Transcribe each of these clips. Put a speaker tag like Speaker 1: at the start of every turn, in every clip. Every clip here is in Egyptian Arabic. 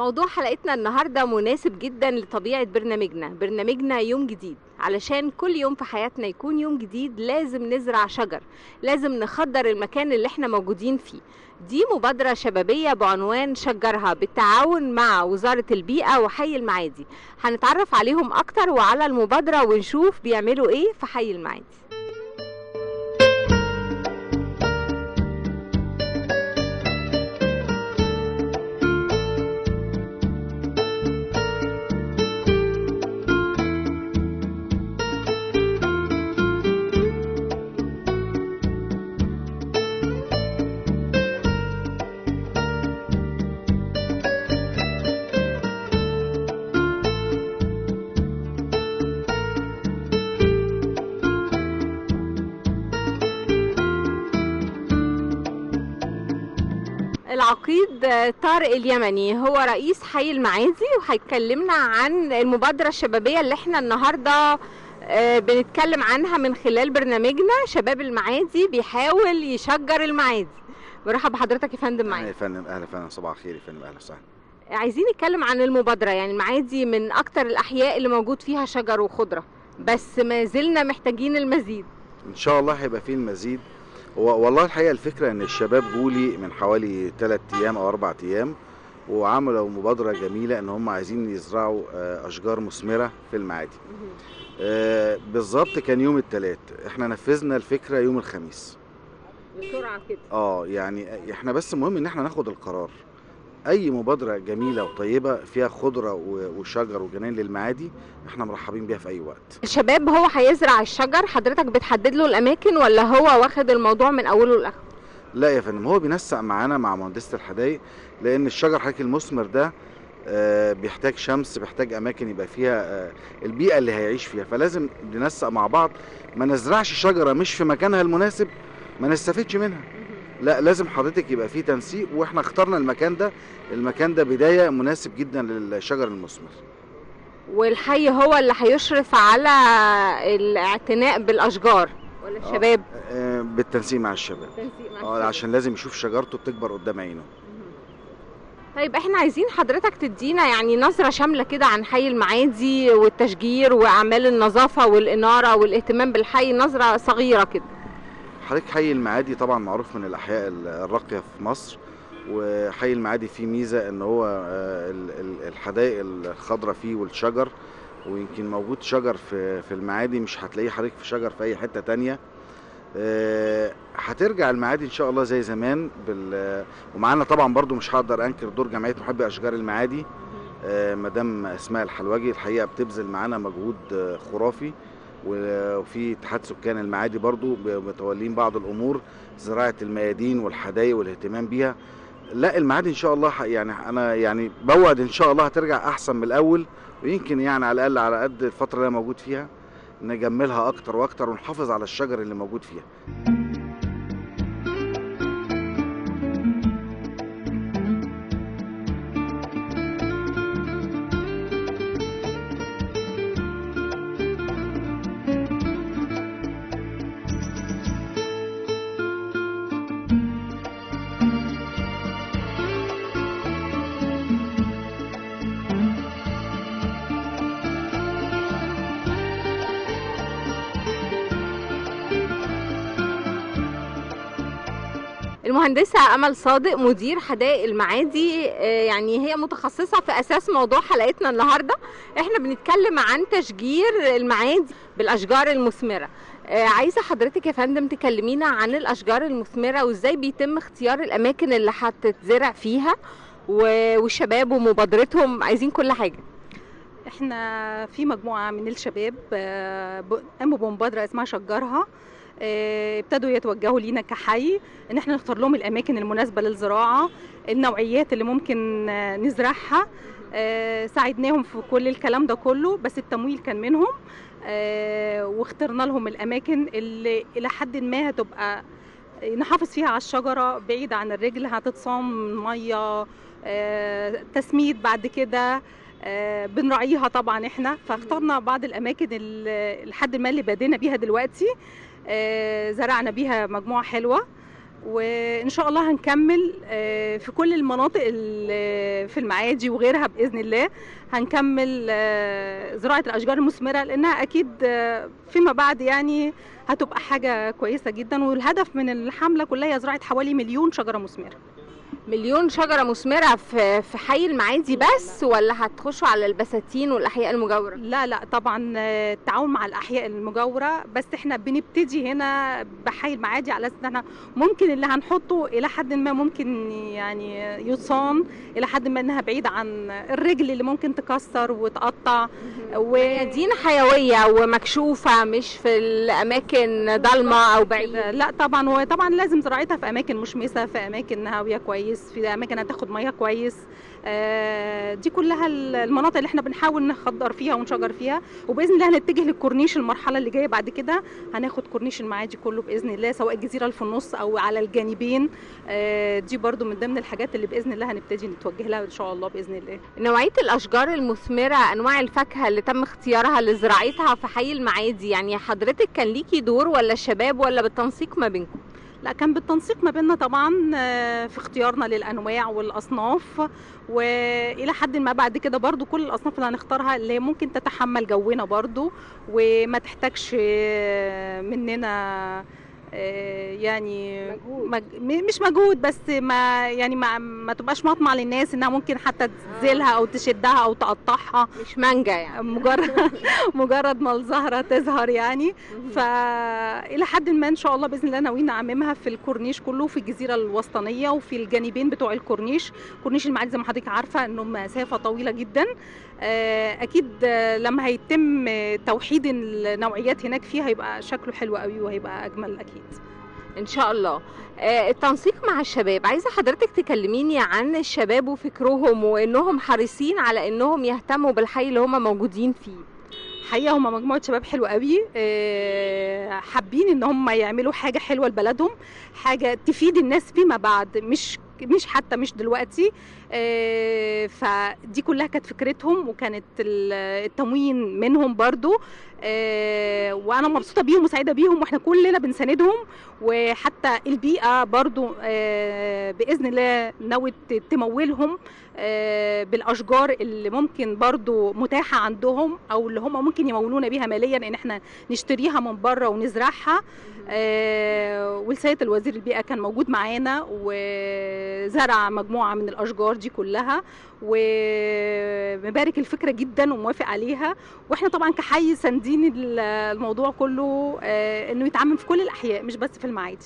Speaker 1: موضوع حلقتنا النهارده مناسب جدا لطبيعه برنامجنا برنامجنا يوم جديد علشان كل يوم في حياتنا يكون يوم جديد لازم نزرع شجر لازم نخضر المكان اللي احنا موجودين فيه دي مبادرة شبابية بعنوان شجرها بالتعاون مع وزارة البيئة وحي المعادي هنتعرف عليهم أكتر وعلى المبادرة ونشوف بيعملوا إيه في حي المعادي العقيد طارق اليمني هو رئيس حي المعادي وهيكلمنا عن المبادرة الشبابية اللي احنا النهاردة آه، بنتكلم عنها من خلال برنامجنا شباب المعادي بيحاول يشجر المعادي برحب بحضرتك يا فندم
Speaker 2: اهلا
Speaker 1: معانا
Speaker 2: يا فندم اهلا فندم صباح الخير يا فندم اهلا وسهلا
Speaker 1: عايزين نتكلم عن المبادرة يعني المعادي من أكتر الأحياء اللي موجود فيها شجر وخضرة بس ما زلنا محتاجين المزيد
Speaker 2: ان شاء الله هيبقى فيه المزيد و- والله الحقيقه الفكره ان الشباب جولي من حوالي 3 ايام او 4 ايام وعملوا مبادره جميله ان هم عايزين يزرعوا آه، اشجار مثمره في المعادي آه، بالظبط كان يوم الثلاث احنا نفذنا الفكره يوم الخميس
Speaker 1: بسرعة كده
Speaker 2: اه يعني احنا بس مهم ان احنا ناخد القرار اي مبادره جميله وطيبه فيها خضره و- وشجر وجناين للمعادي احنا مرحبين بيها في اي وقت
Speaker 1: الشباب هو هيزرع الشجر حضرتك بتحدد له الأماكن ولا هو واخد الموضوع من أوله لآخره
Speaker 2: لا يا فندم هو بينسق معانا مع مهندسه الحدائق لان الشجر حضرتك المثمر ده آه، بيحتاج شمس بيحتاج اماكن يبقى فيها آه، البيئه اللي هيعيش فيها فلازم ننسق مع بعض ما نزرعش شجره مش في مكانها المناسب ما نستفدش منها لا لازم حضرتك يبقى فيه تنسيق واحنا اخترنا المكان ده المكان ده بدايه مناسب جدا للشجر المثمر
Speaker 1: والحي هو اللي هيشرف على الاعتناء بالاشجار ولا
Speaker 2: آه.
Speaker 1: الشباب
Speaker 2: آه، بالتنسيق مع الشباب اه عشان لازم يشوف شجرته بتكبر قدام عينه
Speaker 1: طيب احنا عايزين حضرتك تدينا يعني نظرة شاملة كده عن حي المعادي والتشجير واعمال النظافة والانارة والاهتمام بالحي نظرة صغيرة كده
Speaker 2: حضرتك حي المعادي طبعا معروف من الاحياء الراقيه في مصر وحي المعادي فيه ميزه ان هو آه، ال- ال- الحدائق الخضراء فيه والشجر ويمكن موجود شجر في في المعادي مش هتلاقيه حضرتك في شجر في اي حته تانية آه، هترجع المعادي ان شاء الله زي زمان بال ومعانا طبعا برضو مش هقدر انكر دور جمعيه محبي اشجار المعادي آه، مدام اسماء الحلوجي الحقيقه بتبذل معانا مجهود آه، خرافي و- وفي اتحاد سكان المعادي برضو ب- متولين بعض الامور زراعه الميادين والحدائق والاهتمام بيها لا المعادي ان شاء الله ح- يعني انا يعني بوعد ان شاء الله هترجع احسن من الاول ويمكن يعني على الاقل على قد الفتره اللي انا موجود فيها نجملها اكتر واكتر ونحافظ على الشجر اللي موجود فيها
Speaker 1: المهندسة أمل صادق مدير حدائق المعادي آه، يعني هي متخصصة في أساس موضوع حلقتنا النهاردة احنا بنتكلم عن تشجير المعادي بالأشجار المثمرة آه، عايزة حضرتك يا فندم تكلمينا عن الأشجار المثمرة وإزاي بيتم اختيار الأماكن اللي هتتزرع فيها و- والشباب ومبادرتهم عايزين كل حاجة
Speaker 3: احنا في مجموعة من الشباب آه، ب- قاموا بمبادرة اسمها شجرها آه، ابتدوا يتوجهوا لينا كحي ان احنا نختار لهم الاماكن المناسبة للزراعة النوعيات اللي ممكن آه، نزرعها آه، ساعدناهم في كل الكلام ده كله بس التمويل كان منهم آه، واخترنا لهم الاماكن اللي الى حد ما هتبقى نحافظ فيها على الشجرة بعيدة عن الرجل هتتصام مية آه، تسميد بعد كده آه، بنراعيها طبعا احنا فاخترنا بعض الاماكن ال- لحد ما اللي بدينا بيها دلوقتي آه، زرعنا بيها مجموعه حلوه وان شاء الله هنكمل آه، في كل المناطق ال- في المعادي وغيرها باذن الله هنكمل آه، زراعه الاشجار المثمره لانها اكيد آه، فيما بعد يعني هتبقى حاجه كويسه جدا والهدف من الحمله كلها هي زراعه حوالي مليون شجره مثمره
Speaker 1: مليون شجرة مثمرة في في حي المعادي بس ولا هتخشوا على البساتين والأحياء المجاورة؟
Speaker 3: لا لا طبعا آه، التعاون مع الاحياء المجاوره بس احنا بنبتدي هنا بحي المعادي على اساس ان احنا ممكن اللي هنحطه الى حد ما ممكن يعني يصان الى حد ما انها بعيد عن الرجل اللي ممكن تكسر وتقطع و
Speaker 1: مدينة حيوية ومكشوفة مش في الأماكن ضلمة أو بعيدة
Speaker 3: لا طبعا وطبعا لازم زراعتها في اماكن مشمسه في اماكن هاويه كويس في اماكن هتاخد ميه كويس آه، دي كلها المناطق اللي احنا بنحاول نخضر فيها ونشجر فيها وباذن الله هنتجه للكورنيش المرحله اللي جايه بعد كده هناخد كورنيش المعادي كله باذن الله سواء الجزيره اللي في النص او على الجانبين آه، دي برضو من ضمن الحاجات اللي باذن الله هنبتدي نتوجه لها ان شاء الله باذن الله
Speaker 1: نوعية الأشجار المثمرة أنواع الفاكهة اللي تم اختيارها لزراعتها في حي المعادي يعني حضرتك كان ليكي دور ولا الشباب ولا بالتنسيق ما بينكم؟
Speaker 3: لا كان بالتنسيق ما بيننا طبعا آه، في اختيارنا للانواع والاصناف والى حد ما بعد كده برضو كل الاصناف اللي هنختارها اللي هي ممكن تتحمل جونا برضو وما تحتاجش آه، مننا آه، يعني
Speaker 1: مجهود.
Speaker 3: مج... م- مش مجهود بس ما يعني ما, ما تبقاش مطمع للناس انها ممكن حتى تزيلها او تشدها او تقطعها
Speaker 1: مش مانجا يعني
Speaker 3: مجرد مجرد ما الزهره تظهر يعني فالى حد ما ان شاء الله باذن الله ناويين نعممها في الكورنيش كله في الجزيره الوسطانيه وفي الجانبين بتوع الكورنيش كورنيش المعادي زي ما حضرتك عارفه انه مسافه طويله جدا آه، اكيد آه، لما هيتم آه، توحيد النوعيات هناك فيها هيبقى شكله حلو قوي وهيبقى اجمل اكيد
Speaker 1: ان شاء الله آه، التنسيق مع الشباب عايزه حضرتك تكلميني عن الشباب وفكرهم وانهم حريصين على انهم يهتموا بالحي اللي هم موجودين فيه
Speaker 3: حقيقه هم مجموعه شباب حلوه قوي آه، حابين ان هم يعملوا حاجه حلوه لبلدهم حاجه تفيد الناس فيما بعد مش مش حتى مش دلوقتي آه، فدي كلها كانت فكرتهم وكانت ال- التموين منهم برضو آه، وانا مبسوطه بيهم وسعيده بيهم واحنا كلنا بنساندهم وحتى البيئه برضو آه، باذن الله ناويه تمولهم آه، بالاشجار اللي ممكن برضو متاحه عندهم او اللي هم ممكن يمولونا بيها ماليا ان احنا نشتريها من بره ونزرعها آه، ولسيد الوزير البيئه كان موجود معانا وزرع مجموعه من الاشجار دي كلها ومبارك الفكره جدا وموافق عليها واحنا طبعا كحي ساندين ال- الموضوع كله آه، انه يتعمم في كل الاحياء مش بس في المعادي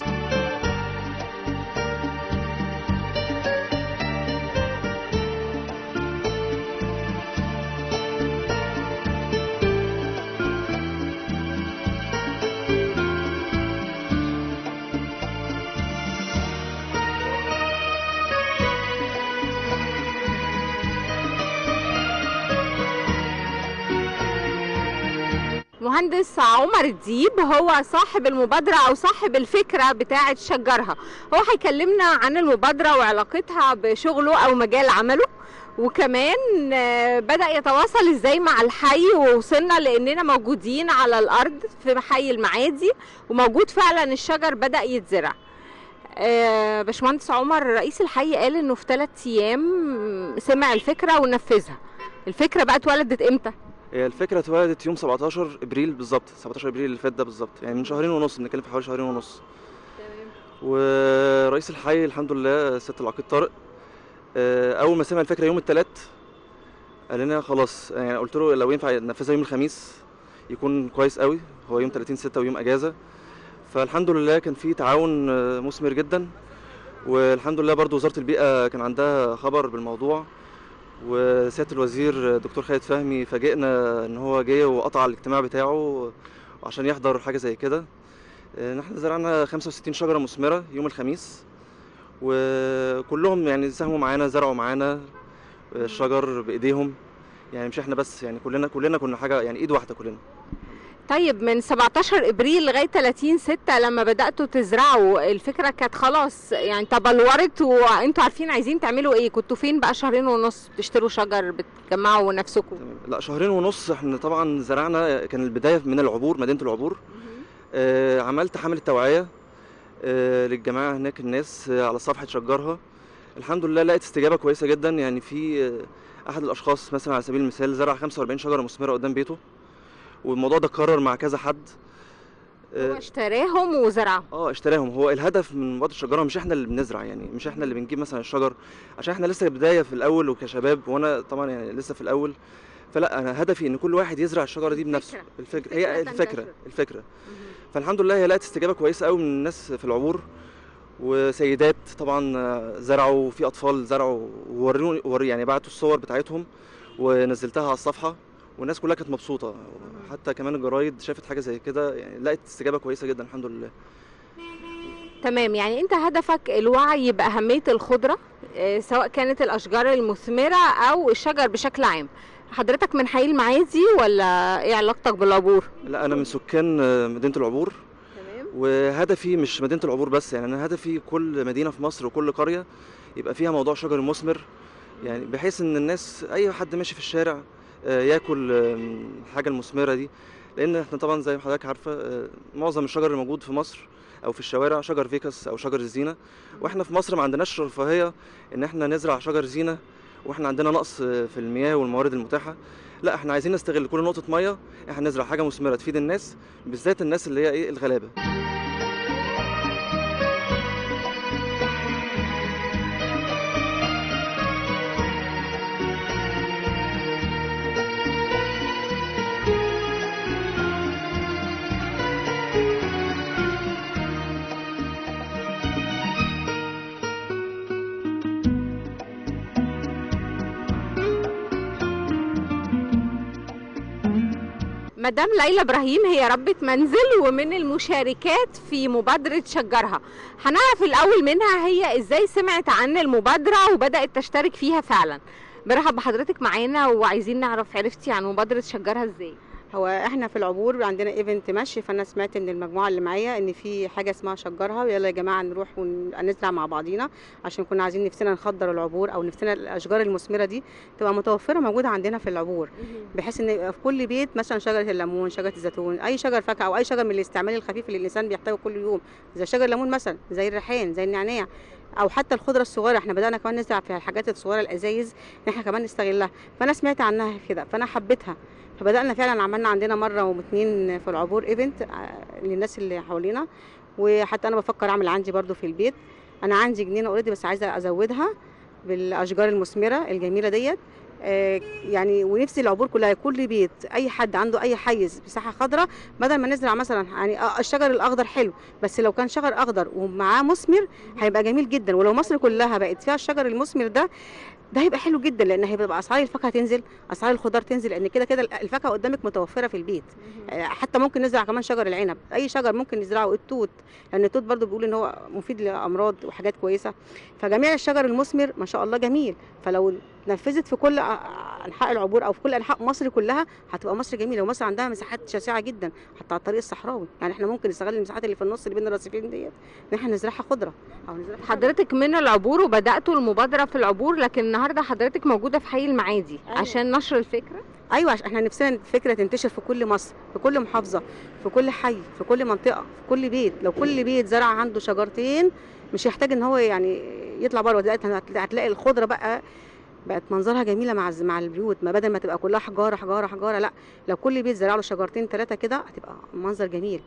Speaker 1: مهندس عمر الديب هو صاحب المبادرة أو صاحب الفكرة بتاعة شجرها هو هيكلمنا عن المبادرة وعلاقتها بشغله أو مجال عمله وكمان آه، بدأ يتواصل ازاي مع الحي ووصلنا لأننا موجودين على الأرض في حي المعادي وموجود فعلا الشجر بدأ يتزرع آه، باشمهندس عمر رئيس الحي قال انه في ثلاث ايام سمع الفكره ونفذها الفكره بقى اتولدت امتى
Speaker 4: هي الفكرة اتولدت يوم 17 ابريل بالظبط 17 ابريل اللي فات ده بالظبط يعني من شهرين ونص بنتكلم في حوالي شهرين ونص ورئيس الحي الحمد لله سيادة العقيد طارق آه، اول ما سمع الفكرة يوم الثلاث قال لنا خلاص يعني قلت له لو ينفع ننفذها يوم الخميس يكون كويس قوي هو يوم 30 6 ويوم اجازة فالحمد لله كان في تعاون آه، مثمر جدا والحمد لله برضو وزارة البيئة كان عندها خبر بالموضوع وسياده الوزير دكتور خالد فهمي فاجئنا ان هو جه وقطع الاجتماع بتاعه عشان يحضر حاجه زي كده ان احنا زرعنا 65 شجره مثمره يوم الخميس وكلهم يعني ساهموا معانا زرعوا معانا الشجر بايديهم يعني مش احنا بس يعني كلنا كلنا كنا حاجه يعني ايد واحده كلنا
Speaker 1: طيب من 17 ابريل لغايه 30 6 لما بداتوا تزرعوا الفكره كانت خلاص يعني تبلورت وانتوا عارفين عايزين تعملوا ايه كنتوا فين بقى شهرين ونص بتشتروا شجر بتجمعوا نفسكم
Speaker 4: تمام. لا شهرين ونص احنا طبعا زرعنا كان البدايه من العبور مدينه العبور آه، عملت حمله توعيه آه، للجماعه هناك الناس آه، على صفحه شجرها الحمد لله لقيت استجابه كويسه جدا يعني في آه، احد الاشخاص مثلا على سبيل المثال زرع 45 شجره مثمره قدام بيته والموضوع ده اتكرر مع كذا حد
Speaker 1: هو
Speaker 4: اه
Speaker 1: اشتراهم وزرعهم
Speaker 4: آه، اشتراهم هو الهدف من مبادره الشجره مش احنا اللي بنزرع يعني مش احنا اللي بنجيب مثلا الشجر عشان احنا لسه بدايه في الاول وكشباب وانا طبعا يعني لسه في الاول فلا انا هدفي ان كل واحد يزرع الشجره دي بنفسه الفكره هي
Speaker 1: الفكرة
Speaker 4: الفكره
Speaker 1: تنتشر.
Speaker 4: الفكره فالحمد لله هي لقت استجابه كويسه قوي من الناس في العبور وسيدات طبعا آه، زرعوا في اطفال زرعوا ووروني ور- يعني بعتوا الصور بتاعتهم ونزلتها على الصفحه والناس كلها كانت مبسوطه حتى كمان الجرايد شافت حاجه زي كده يعني لقت استجابه كويسه جدا الحمد لله
Speaker 1: تمام يعني انت هدفك الوعي باهميه الخضره آه، سواء كانت الاشجار المثمره او الشجر بشكل عام حضرتك من حي المعادي ولا ايه علاقتك بالعبور
Speaker 4: لا انا من سكان آه، مدينه العبور
Speaker 1: تمام
Speaker 4: وهدفي مش مدينه العبور بس يعني انا هدفي كل مدينه في مصر وكل قريه يبقى فيها موضوع شجر مثمر يعني بحيث ان الناس اي حد ماشي في الشارع آه، ياكل آه، الحاجه المثمره دي لان احنا طبعا زي ما حضرتك عارفه آه، معظم الشجر اللي موجود في مصر او في الشوارع شجر فيكس او شجر الزينه واحنا في مصر ما عندناش رفاهيه ان احنا نزرع شجر زينه واحنا عندنا نقص آه، في المياه والموارد المتاحه لا احنا عايزين نستغل كل نقطه ميه احنا نزرع حاجه مثمره تفيد الناس بالذات الناس اللي هي ايه الغلابه
Speaker 1: مدام ليلى ابراهيم هي ربة منزل ومن المشاركات في مبادرة شجرها هنعرف الاول منها هي ازاي سمعت عن المبادرة وبدأت تشترك فيها فعلا برحب بحضرتك معانا وعايزين نعرف عرفتي عن مبادرة شجرها ازاي
Speaker 5: هو احنا في العبور عندنا ايفنت مشي فانا سمعت من المجموعه اللي معايا ان في حاجه اسمها شجرها ويلا يا جماعه نروح ونزرع مع بعضينا عشان كنا عايزين نفسنا نخضر العبور او نفسنا الاشجار المثمره دي تبقى متوفره موجوده عندنا في العبور بحيث ان يبقى في كل بيت مثلا شجره الليمون شجره الزيتون اي شجر فاكهه او اي شجر من الاستعمال الخفيف اللي الانسان بيحتاجه كل يوم زي شجر الليمون مثلا زي الريحان زي النعناع او حتى الخضره الصغيره احنا بدانا كمان نزرع في الحاجات الصغيره الازايز ان احنا كمان نستغلها فانا سمعت عنها كده فانا حبيتها فبدانا فعلا عملنا عندنا مره واتنين في العبور ايفنت آه، للناس اللي حوالينا وحتى انا بفكر اعمل عندي برضو في البيت انا عندي جنينه اوريدي بس عايزه ازودها بالاشجار المثمره الجميله ديت آه، يعني ونفسي العبور كلها كل بيت اي حد عنده اي حيز مساحه خضراء بدل ما نزرع مثلا يعني آه، الشجر الاخضر حلو بس لو كان شجر اخضر ومعاه مثمر هيبقى جميل جدا ولو مصر كلها بقت فيها الشجر المثمر ده ده هيبقى حلو جدا لان هيبقى اسعار الفاكهه تنزل اسعار الخضار تنزل لان كده كده الفاكهه قدامك متوفره في البيت آه، حتى ممكن نزرع كمان شجر العنب اي شجر ممكن نزرعه التوت لان التوت برضو بيقول ان هو مفيد لامراض وحاجات كويسه فجميع الشجر المثمر ما شاء الله جميل فلو نفذت في كل آه، انحاء العبور او في كل انحاء مصر كلها هتبقى مصر جميله ومصر عندها مساحات شاسعه جدا حتى على الطريق الصحراوي يعني احنا ممكن نستغل المساحات اللي في النص اللي بين الرصيفين ديت ان احنا نزرعها خضره او نزرعها
Speaker 1: حضرتك من العبور وبدأتوا المبادرة في العبور لكن النهاردة حضرتك موجودة في حي المعادي
Speaker 5: أيوة.
Speaker 1: عشان نشر الفكرة
Speaker 5: ايوه عشان احنا نفسنا الفكره تنتشر في كل مصر في كل محافظه في كل حي في كل منطقه في كل بيت لو كل بيت زرع عنده شجرتين مش يحتاج ان هو يعني يطلع بره دلوقتي هتلاقي هتلاقي الخضره بقى بقت منظرها جميله مع الز- مع البيوت ما بدل ما تبقى كلها حجاره حجاره حجاره لا لو كل بيت زرع له شجرتين ثلاثه كده هتبقى منظر جميل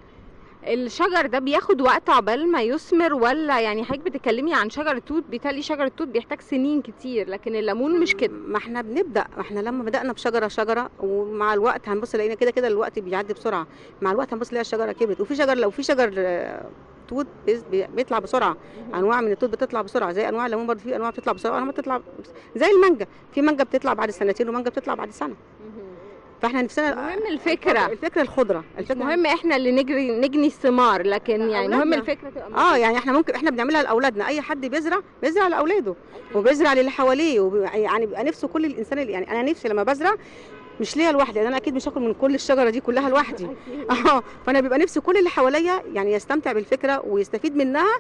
Speaker 1: الشجر ده بياخد وقت عقبال ما يثمر ولا يعني حضرتك بتتكلمي عن شجر التوت بيتهيألي شجر التوت بيحتاج سنين كتير لكن الليمون مش كده
Speaker 5: ما احنا بنبدا ما احنا لما بدانا بشجره شجره ومع الوقت هنبص لقينا كده كده الوقت بيعدي بسرعه مع الوقت هنبص نلاقي الشجره كبرت وفي شجر لو في شجر آه، توت بيز- بي- بيطلع بسرعه انواع من التوت بتطلع بسرعه زي انواع الليمون برضه في انواع بتطلع بسرعه وانواع بتطلع بس- زي المانجا في مانجا بتطلع بعد سنتين ومانجا بتطلع بعد سنه فاحنا نفسنا
Speaker 1: المهم الفكرة
Speaker 5: الفكره الخضره
Speaker 1: مش
Speaker 5: الفكره
Speaker 1: مهم احنا اللي نجري نجني الثمار لكن يعني مهم
Speaker 5: أولادنا.
Speaker 1: الفكرة تبقى
Speaker 5: اه
Speaker 1: موجودة.
Speaker 5: يعني احنا ممكن احنا بنعملها لاولادنا اي حد بيزرع بيزرع لاولاده وبيزرع للي حواليه وبي- يعني بيبقى نفسه كل الانسان اللي يعني انا نفسي لما بزرع مش ليا لوحدي لان انا اكيد مش هاكل من كل الشجره دي كلها لوحدي اه فانا بيبقى نفسي كل اللي حواليا يعني يستمتع بالفكره ويستفيد منها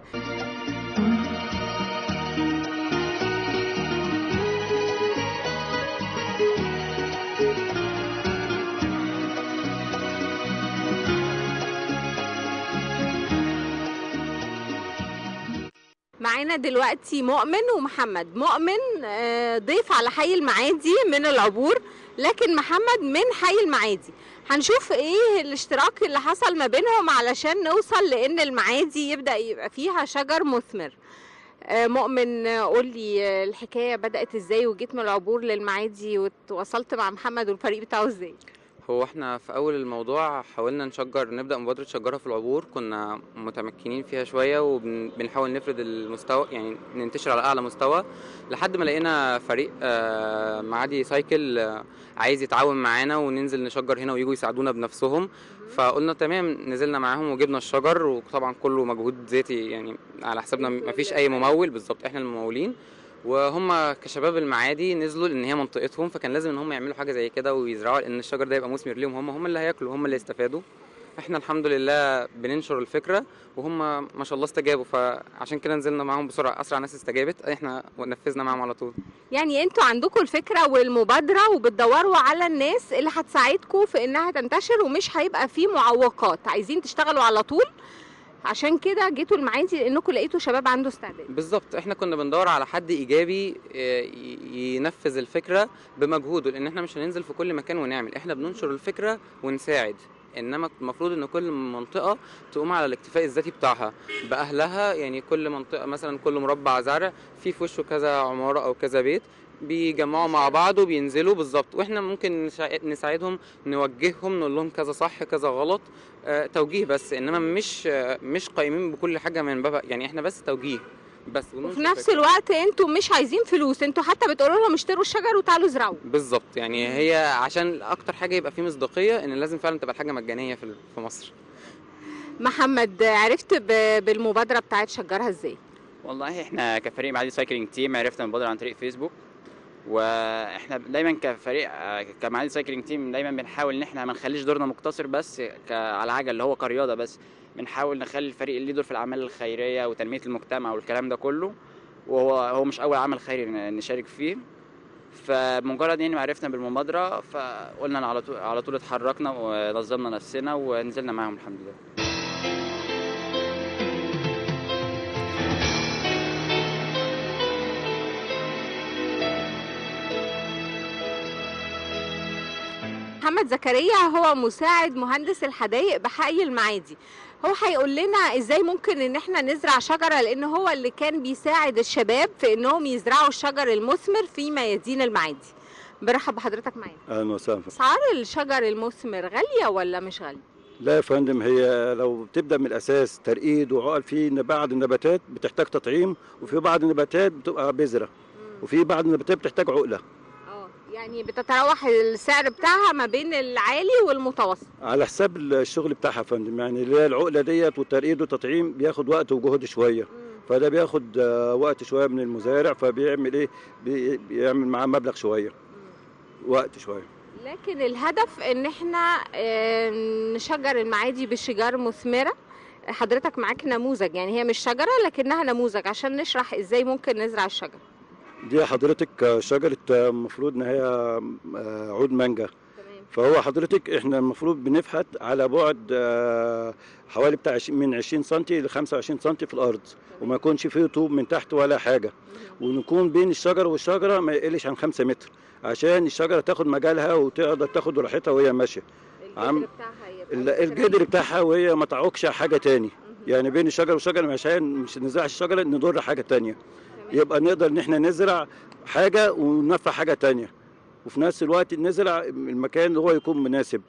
Speaker 1: معانا دلوقتي مؤمن ومحمد مؤمن آه، ضيف على حي المعادي من العبور لكن محمد من حي المعادي هنشوف ايه الاشتراك اللي حصل ما بينهم علشان نوصل لان المعادي يبدأ يبقى فيها شجر مثمر آه، مؤمن آه، قول لي آه، الحكاية بدأت ازاي وجيت من العبور للمعادي وتواصلت مع محمد والفريق بتاعه ازاي
Speaker 6: هو احنا في اول الموضوع حاولنا نشجر نبدا مبادره شجرها في العبور كنا متمكنين فيها شويه وبنحاول نفرد المستوى يعني ننتشر على اعلى مستوى لحد ما لقينا فريق آه، معادي سايكل آه، عايز يتعاون معانا وننزل نشجر هنا ويجوا يساعدونا بنفسهم فقلنا تمام نزلنا معاهم وجبنا الشجر وطبعا كله مجهود ذاتي يعني على حسابنا مفيش اي ممول بالظبط احنا الممولين وهم كشباب المعادي نزلوا لان هي منطقتهم فكان لازم ان هم يعملوا حاجه زي كده ويزرعوا لان الشجر ده يبقى مثمر ليهم هم هم اللي هياكلوا هم اللي يستفادوا احنا الحمد لله بننشر الفكره وهم ما شاء الله استجابوا فعشان كده نزلنا معاهم بسرعه اسرع ناس استجابت احنا نفذنا معاهم على طول
Speaker 1: يعني انتوا عندكم الفكرة والمبادرة وبتدوروا على الناس اللي هتساعدكم في انها تنتشر ومش هيبقى فيه معوقات عايزين تشتغلوا على طول عشان كده جيتوا المعادي لانكم لقيتوا شباب عنده استعداد
Speaker 6: بالظبط احنا كنا بندور على حد ايجابي آه، ي- ينفذ الفكره بمجهوده لان احنا مش هننزل في كل مكان ونعمل احنا بننشر الفكره ونساعد انما المفروض ان كل منطقه تقوم على الاكتفاء الذاتي بتاعها باهلها يعني كل منطقه مثلا كل مربع زرع في في وشه كذا عماره او كذا بيت بيجمعوا مع بعض وبينزلوا بالظبط واحنا ممكن نساعد- نساعدهم نوجههم نقول لهم كذا صح كذا غلط آه، توجيه بس انما مش آه، مش قايمين بكل حاجه من باب يعني احنا بس توجيه بس
Speaker 1: وفي
Speaker 6: وننشر
Speaker 1: نفس
Speaker 6: فكرة.
Speaker 1: الوقت انتوا مش عايزين فلوس انتوا حتى بتقولوا لهم اشتروا الشجر وتعالوا ازرعوا
Speaker 6: بالظبط يعني هي عشان اكتر حاجه يبقى فيه مصداقيه ان لازم فعلا تبقى الحاجه مجانيه في في مصر
Speaker 1: محمد عرفت ب- بالمبادرة بتاعت شجرها ازاي
Speaker 7: والله احنا كفريق معادي سايكلينج تيم عرفنا المبادرة عن طريق فيسبوك واحنا دايما كفريق آه، كمعادي سايكلينج تيم دايما بنحاول ان احنا ما نخليش دورنا مقتصر بس ك- على العجل اللي هو كرياضه بس بنحاول نخلي الفريق اللي دور في الاعمال الخيريه وتنميه المجتمع والكلام ده كله وهو هو مش اول عمل خيري ن- نشارك فيه فمجرد يعني ما عرفنا بالمبادره فقلنا على طول على طول اتحركنا ونظمنا نفسنا ونزلنا معاهم الحمد لله
Speaker 1: محمد زكريا هو مساعد مهندس الحدائق بحي المعادي هو هيقول لنا ازاي ممكن ان احنا نزرع شجرة لان هو اللي كان بيساعد الشباب في انهم يزرعوا الشجر المثمر في ميادين المعادي برحب بحضرتك معانا
Speaker 8: اهلا وسهلا
Speaker 1: اسعار الشجر المثمر غالية ولا مش غالية
Speaker 8: لا يا فندم هي لو بتبدا من الاساس ترقيد وعقل في بعض النباتات بتحتاج تطعيم وفي بعض النباتات بتبقى بذره وفي بعض النباتات بتحتاج عقله
Speaker 1: اه يعني بتتراوح السعر بتاعها ما بين العالي والمتوسط
Speaker 8: على حساب الشغل بتاعها يا فندم يعني اللي هي العقله ديت والترقيد والتطعيم بياخد وقت وجهد شويه فده بياخد آه، وقت شويه من المزارع فبيعمل ايه بي- بيعمل معاه مبلغ شويه وقت شويه
Speaker 1: لكن الهدف ان احنا آه، نشجر المعادي بشجار مثمرة حضرتك معاك نموذج يعني هي مش شجرة لكنها نموذج عشان نشرح ازاي ممكن نزرع الشجر
Speaker 8: دي حضرتك آه، شجره آه، المفروض ان هي آه، عود مانجا
Speaker 1: تمام
Speaker 8: فهو حضرتك احنا المفروض بنفحت على بعد آه، حوالي بتاع عش- من 20 سم ل 25 سم في الارض وما يكونش فيه طوب من تحت ولا حاجه ونكون بين الشجره والشجره ما يقلش عن 5 متر عشان الشجره تاخد مجالها وتقدر تاخد راحتها وهي ماشيه عم-
Speaker 1: الجذر بتاعها يبقى
Speaker 8: ال-
Speaker 1: مثمر.
Speaker 8: الجدر بتاعها وهي ما تعوقش حاجه تاني
Speaker 1: مهم.
Speaker 8: يعني بين الشجره والشجره عشان مش نزرعش الشجره نضر حاجه تانية
Speaker 1: تمام.
Speaker 8: يبقى نقدر ان احنا نزرع حاجه وننفع حاجه تانية وفي نفس الوقت نزرع المكان اللي هو يكون مناسب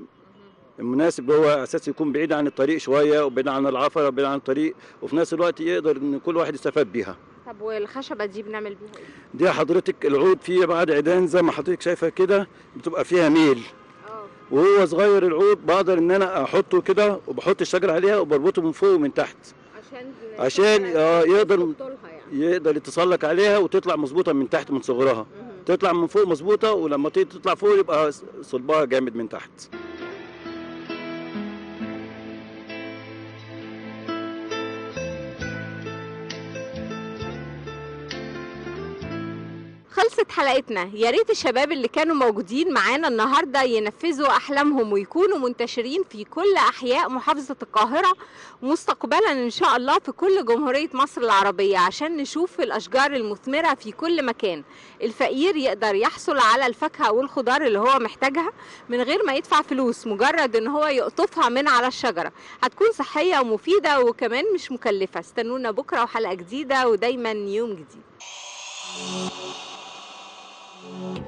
Speaker 8: المناسب هو اساس يكون بعيد عن الطريق شويه وبعيد عن العفره وبعيد عن الطريق وفي نفس الوقت يقدر ان كل واحد يستفاد بيها
Speaker 1: طب والخشبة دي بنعمل بيها ايه؟
Speaker 8: دي حضرتك العود فيه بعد عيدان زي ما حضرتك شايفه كده بتبقى فيها ميل
Speaker 1: اه
Speaker 8: وهو صغير العود بقدر ان انا احطه كده وبحط الشجره عليها وبربطه من فوق ومن تحت
Speaker 1: عشان
Speaker 8: عشان، آه، يقدر-
Speaker 1: طولها يعني
Speaker 8: يقدر يتسلق عليها وتطلع مظبوطه من تحت من صغرها
Speaker 1: مهم.
Speaker 8: تطلع من فوق مظبوطه ولما تيجي تطلع فوق يبقى صلبها جامد من تحت
Speaker 1: خلصت خلصت حلقتنا يا ريت الشباب اللي كانوا موجودين معانا النهارده ينفذوا احلامهم ويكونوا منتشرين في كل احياء محافظه القاهره مستقبلا ان شاء الله في كل جمهوريه مصر العربيه عشان نشوف الاشجار المثمره في كل مكان الفقير يقدر يحصل على الفاكهه والخضار اللي هو محتاجها من غير ما يدفع فلوس مجرد ان هو يقطفها من على الشجره هتكون صحيه ومفيده وكمان مش مكلفه استنونا بكره وحلقه جديده ودايما يوم جديد